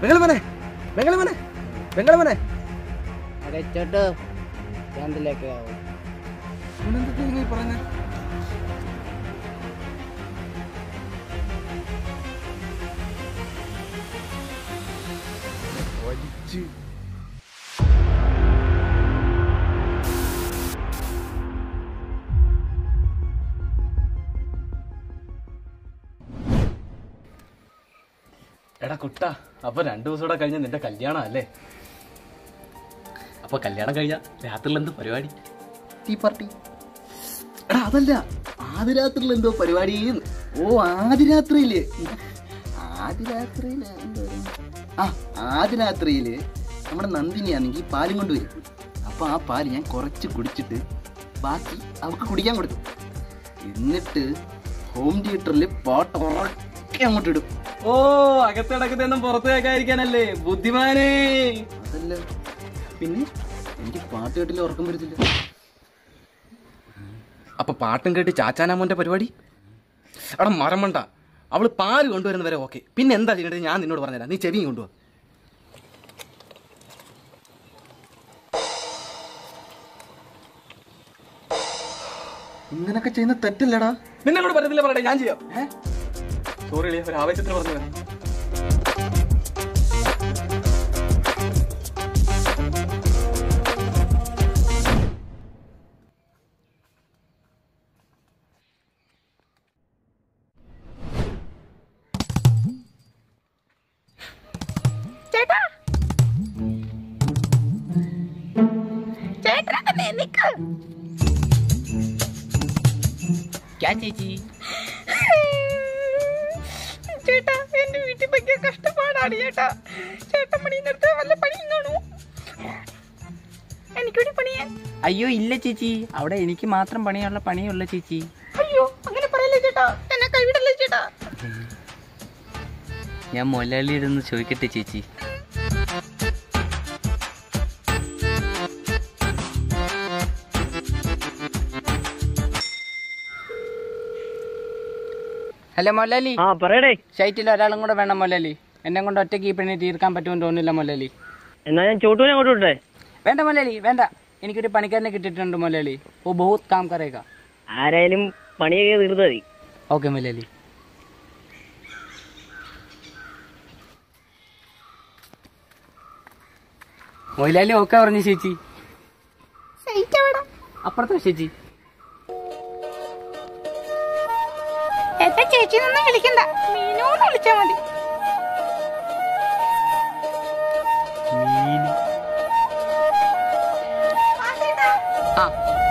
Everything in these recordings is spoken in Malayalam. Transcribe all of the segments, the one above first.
വെങ്ങളമനെ വെങ്ങളമനെ വെങ്ങളമനെ अरे छोटू चांद लेके आओ ഇവനെന്തൊക്കെയാ ഈ പറയുന്നെ? വലിച്ച്. എടാ കുട്ട അപ്പൊ രണ്ടു ദിവസം കൂടെ കഴിഞ്ഞ നിന്റെ കല്യാണം അല്ലേ അപ്പൊ കല്യാണം കഴിഞ്ഞ രാത്രിയിൽ എന്ത് പരിപാടി ടീ പാർട്ടി എടാ അതല്ല ആദ്യ രാത്രിയിൽ എന്തോ പരിപാടി ഓ ആദ്യ രാത്രിയില് ആദ്യ രാത്രിയില് എന്തോ ഒരു- ആ ആദ്യ രാത്രിയില് നമ്മുടെ നന്ദിനിയാണെങ്കിൽ പാലും കൊണ്ട് വരും അപ്പൊ ആ പാല് ഞാൻ കുറച്ച് കുടിച്ചിട്ട് ബാക്കി അവൾക്ക് കുടിക്കാൻ കൊടുത്തു എന്നിട്ട് ഹോം തിയേറ്ററിൽ പാട്ട് ഉറക്കെ അങ്ങോട്ട് ഇടും ഓ അകത്തടക്കത്തൊന്നും പുറത്തു കേൾക്കാതിരിക്കാനല്ലേ ബുദ്ധിമാനേ അതല്ല പിന്നെ എനിക്ക് പാട്ട് കേട്ടില്ല ഉറക്കം വരത്തില്ല അപ്പൊ പാട്ടും കേട്ട് ചാച്ചാനാമോന്റെ പരിപാടി എടാ മരമണ്ട അവള് പാല് കൊണ്ടുവരുന്നവരെ ഓക്കെ പിന്നെ എന്താ ചെയ്യേണ്ടത് ഞാൻ നിന്നോട് പറഞ്ഞുതരാം നീ ചെവിയും കൊണ്ടുപോവാ ഇങ്ങനൊക്കെ ചെയ്യുന്ന തെറ്റല്ലടാ നിന്നോട് പറ്റത്തില്ല പറയട്ടെ ഞാൻ ചെയ്യാം സോറി അളിയ ഒരു ആവേശത്തിന് പറഞ്ഞു ചേട്ടാ ചേട്ടാ തന്നെ നിക്ക് क्या ചേച്ചി ചേട്ടാ എന്റെ വീട്ടിൽ ഭയങ്കര കഷ്ടപ്പാടാണ് ചേട്ടാ ചേട്ടൻ പണിയുന്നിടത്ത് വല്ല പണിയും കാണൂ എനിക്കൂടി പണിയാൻ അയ്യോ ഇല്ല ചേച്ചി അവിടെ എനിക്ക് മാത്രം പണിയുള്ള പണിയുള്ള ചേച്ചി അയ്യോ അങ്ങനെ പറയല്ലേ ചേട്ടാ എന്നെ കൈവിടല്ലേ ചേട്ടാ ഞാൻ മൊലാളിയോടൊന്ന് ചോദിക്കട്ടെ ചേച്ചി ഹലോ മൊലാലി ആ പറയടേ സൈറ്റിൽ ഒരാളും കൂടെ വേണം മൊലാലി എന്നെ കൊണ്ട് ഒറ്റയ്ക്ക് ഈ പെണ്ണി തീർക്കാൻ പറ്റുമെന്ന് തോന്നുന്നില്ല മൊലാലി എന്നാ ഞാൻ ചോട്ടൂനെ അങ്ങോട്ട് വിട്ടേ വേണ്ട മൊലാലി വേണ്ട എനിക്കൊരു പണിക്കാരനെ കിട്ടിയിട്ടുണ്ട് മൊലാലി ഓ ബഹുത് കാം കറേക ആരായാലും പണിയൊക്കെ തീർത്ത് മതി ഓക്കെ മൊലാലി മൊയിലാലി ഓക്കെ പറഞ്ഞു ചേച്ചി സൈറ്റ് എവിടാ അപ്പുറത്തെ ചേച്ചി എന്റെ ചേച്ചിനൊന്നും വിളിക്കണ്ട മീനൂന്ന് വിളിച്ചാ മതി ആ ചേട്ടാ ആ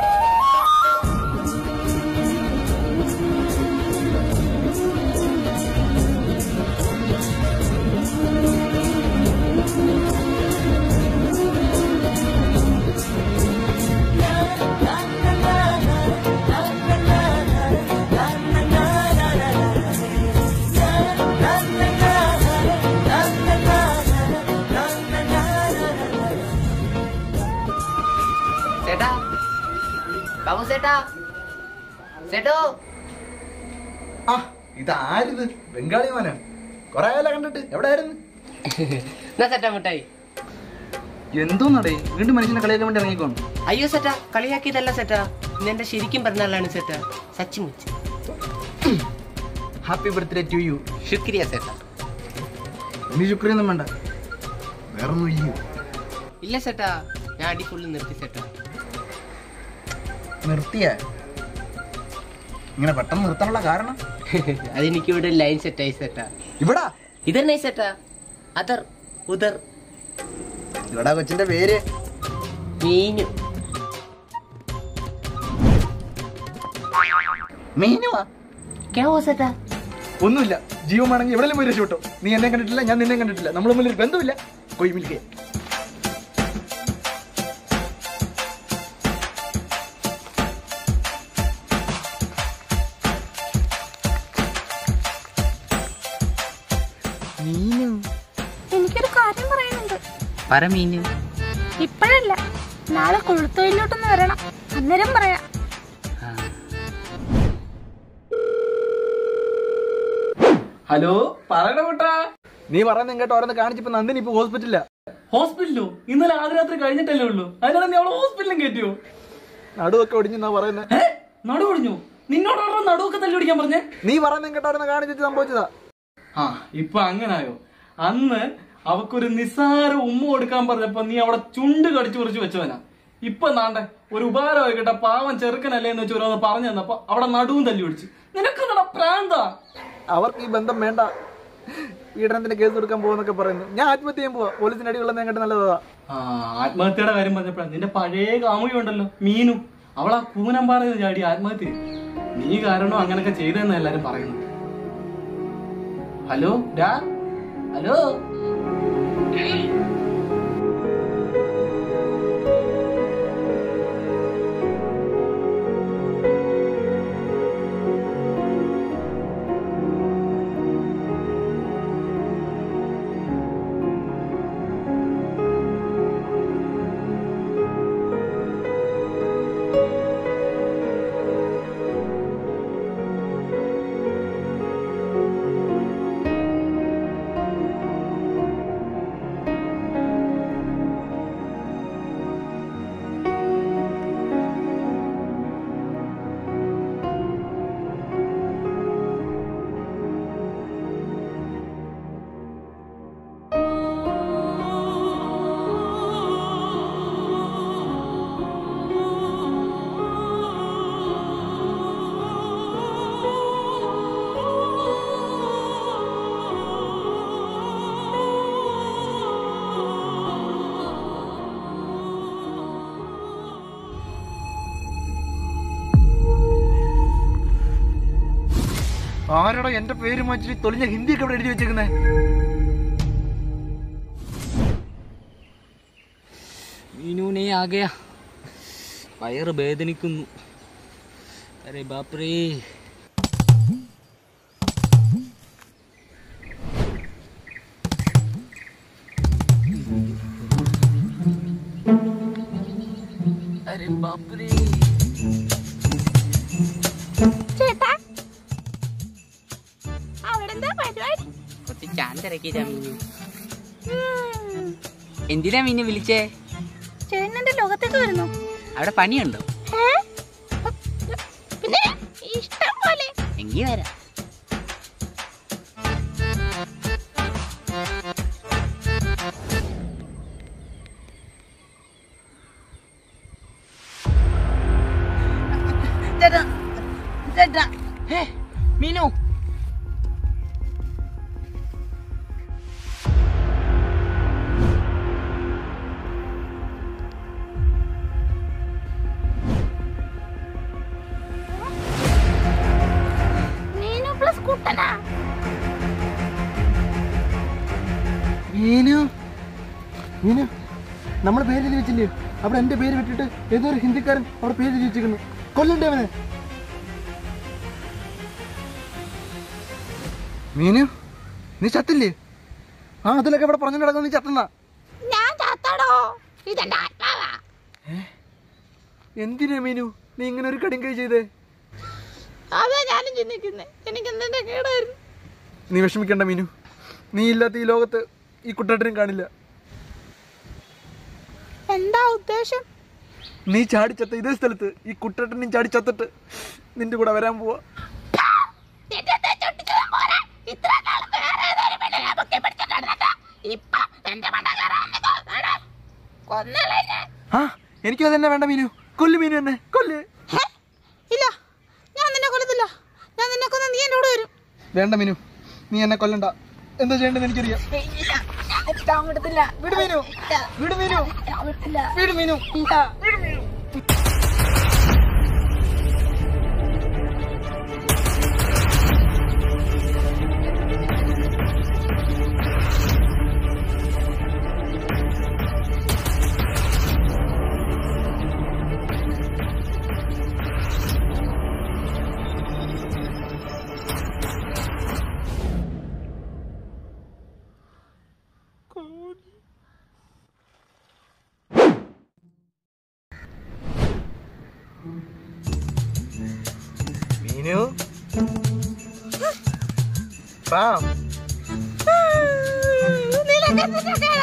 ചേട്ടാ ബാബു ചേട്ടാ ചേട്ടോ ആ ഇതാരിത് ബംഗാളി മോനാണ് കൊറേ ആയല്ലോ കണ്ടിട്ട് എവിടെയായിരുന്നു എന്നാ സെറ്റാ മിഠായി എന്തോന്നടേ വീണ്ടും മനുഷ്യനെ കളിയാക്കാൻ വേണ്ടി ഇറങ്ങിക്കോണം അയ്യോ സെറ്റാ കളിയാക്കിയതല്ല സെറ്റാ ഇന്ന് എന്റെ ശരിക്കും പറഞ്ഞാലാണ് സെറ്റാ സച്ചിമുച്ച് ഹാപ്പി ബർത്ത്ഡേ ടു യു ശുക്രിയ സെറ്റാ ഇനി ശുക്രിയൊന്നും വേണ്ട വേറൊന്നും ഇല്ലയോ ഇല്ല സെറ്റാ ഞാൻ അടി ഫുള്ള് നിർത്തി സെറ്റാ നിർത്തിയ ഇങ്ങനെ പെട്ടെന്ന് നിർത്താനുള്ള കാരണം അതെനിക്ക് ഇവിടെ ലൈൻ സെറ്റായി സെറ്റാ ഇവിടാ ഇതന്നെ സെറ്റാ അതർ ഉദർ ഇവിടാ കൊച്ചിന്റെ പേര് മീനു മീനുവാ കേവോ സെറ്റാ ഒന്നുമില്ല ജീവമാണെങ്കിൽ എവിടെയും പോയി രക്ഷപ്പെട്ടോ നീ എന്നെ കണ്ടിട്ടില്ല ഞാൻ നിന്നെ കണ്ടിട്ടില്ല നമ്മൾ തമ്മിൽ ഒരു ബന്ധമില്ല കൊയ് മിൽക്കേ മീനു എനിക്കൊരു കാര്യം പറയാനുണ്ട് പറ മീനു ഇപ്പോഴല്ല നാളെ കൊഴുത്തൊയിലോട്ടൊന്ന് വരണം അന്നേരം പറയാം ഹലോ പറയണ കുട്ടാ നീ പറയുന്ന കേട്ടോ ഓരോന്ന് കാണിച്ചപ്പോ നന്ദിനി ഇപ്പൊ ഹോസ്പിറ്റലില്ല ഹോസ്പിറ്റലോ ഇന്നലെ ആദ്യരാത്രി കഴിഞ്ഞിട്ടല്ലേ ഉള്ളൂ അതിനാണ് നീ അവളെ ഹോസ്പിറ്റലിലും കയറ്റിയോ നടുവൊക്കെ ഒടിഞ്ഞെന്നാ പറയുന്നത് ഏ നടു ഒടിഞ്ഞു നിന്നോടാണോ നടുവൊക്കെ തല്ലി ഓടിക്കാൻ പറഞ്ഞേ നീ പറയുന്ന കേട്ടോ ഓരോന്ന് കാണിച്ചിട്ട് സംഭവിച്ചതാ ആ ഇപ്പൊ അങ്ങനായോ അന്ന് അവക്കൊരു നിസ്സാര ഉമ്മ കൊടുക്കാൻ പറഞ്ഞപ്പോ നീ അവിടെ ചുണ്ട് കടിച്ചു കുറിച്ച് വെച്ചവനാ ഇപ്പൊ നാണ്ടെ ഒരു ഉപകാരമായി കേട്ട പാവം ചെറുക്കനല്ലേ എന്ന് വെച്ച് ഓരോന്ന് പറഞ്ഞു തന്നപ്പോ അവിടെ നടുവും തല്ലി പിടിച്ചു നിനക്ക് നട പ്രാന്താ അവർക്ക് ഈ ബന്ധം വേണ്ട പീഡനത്തിന് കേസ് കൊടുക്കാൻ പോകുന്നൊക്കെ പറയുന്നു ഞാൻ ആത്മഹത്യ ചെയ്യാൻ പോവാ പോലീസിന് അടി കൊള്ളുന്ന കേട്ട് നല്ലതാ ആ ആത്മഹത്യയുടെ കാര്യം പറഞ്ഞപ്പോഴാണ് നിന്റെ പഴയ കാമുകി ഉണ്ടല്ലോ മീനു അവളാ കൂനം പറയുന്നത് ചാടി ആത്മഹത്യ ചെയ്തു. നീ കാരണം അങ്ങനൊക്കെ ചെയ്തെന്ന് എല്ലാരും പറയുന്നു ഹലോ ഡാ ഹലോ ആരോടോ എന്റെ പേര് മാറ്റിട്ട് തൊലിഞ്ഞ ഹിന്ദിയൊക്കെ ഇവിടെ എഴുതി വെച്ചേക്കുന്നേ മീനൂനെ ആകെയ വയറ് വേദനിക്കുന്നു അരെ ബാപ്രേ അരെ ബാപ്രേ ചേട്ടാ അവിടെ എന്താ പരിപാടി കുറച്ച് ചാന്തിറക്കിയതാ മീനു ഉം. എന്തിനാ മീനു വിളിച്ചേ ചേട്ടൻ എന്റെ ലോകത്തേക്ക് വരുന്നു അവിടെ പണിയുണ്ടോ ഏ? പിന്നെ ഇഷ്ടം പോലെ എങ്കി വരാം മീനു മീനു പ്ലസ് കുട്ടനാ മീനു മീനു നമ്മൾ പേര് എഴുതി വെച്ചില്ലേ അവിടെ എന്റെ പേര് വിട്ടിട്ട് ഏതോ ഒരു ഹിന്ദിക്കാരൻ അവിടെ പേര് എഴുതി വെച്ചിരിക്കുന്നു കൊല്ലണ്ടേ അവനെ മീനു നീ ചത്തില്ലേ ആ അതിലൊക്കെ ഇവിടെ പറഞ്ഞു കിടക്കുന്നു നീ ചത്തന്നാ ഞാൻ ചാത്താടോ ഇതെന്റെ ആത്മാവാ എന്തിനാ മീനു നീ ഇങ്ങനെ ഒരു കടുങ്കൈ ചെയ്തേ അതാ ഞാനും ചിന്തിക്കുന്നേ എനിക്ക് എന്തിന്റെ കേടായിരുന്നു നീ വിഷമിക്കണ്ട മീനു നീ ഇല്ലാത്ത ഈ ലോകത്ത് ഈ കുട്ടേട്ടനും കാണില്ല എന്താ ഉദ്ദേശം നീ ചാടിച്ചത്ത ഇതേ സ്ഥലത്ത് ഈ കുട്ടേട്ടനും ചാടി ചത്തിട്ട് നിന്റെ കൂടെ വരാൻ പോവാ നിന്റെ തെറ്റൊട്ടിച്ചതും പോരാ. ഇത്ര കാലം വേറെ ഏതൊരു പെണ്ണിനെ പൊക്കി പിടിച്ച് കിടന്നിട്ട് ഇപ്പൊ എന്റെ മണ്ട കയറാന്ന് തോന്നണോ? കൊന്നളെ ഞാൻ. ആ എനിക്കും അതന്നെ വേണ്ട മീനു കൊല്ലു മീനു എന്നെ കൊല്ല് ഹേ? ഇല്ല ഞാൻ നിന്നെ കൊല്ലത്തില്ല ഞാൻ നിന്നെ കൊന്ന നീ എന്നോട് വരും വേണ്ട മീനു നീ എന്നെ കൊല്ലണ്ട എന്താ ചെയ്യേണ്ടത് എനിക്കറിയാം ഇല്ല ഞാൻ കിട്ടാൻ വിടത്തില്ല വിട് മീനു വിട് മീനു ഞാൻ വിടത്തില്ല വിട് മീനു ഇല്ല മീനു പാം എന്തിനൊക്കെ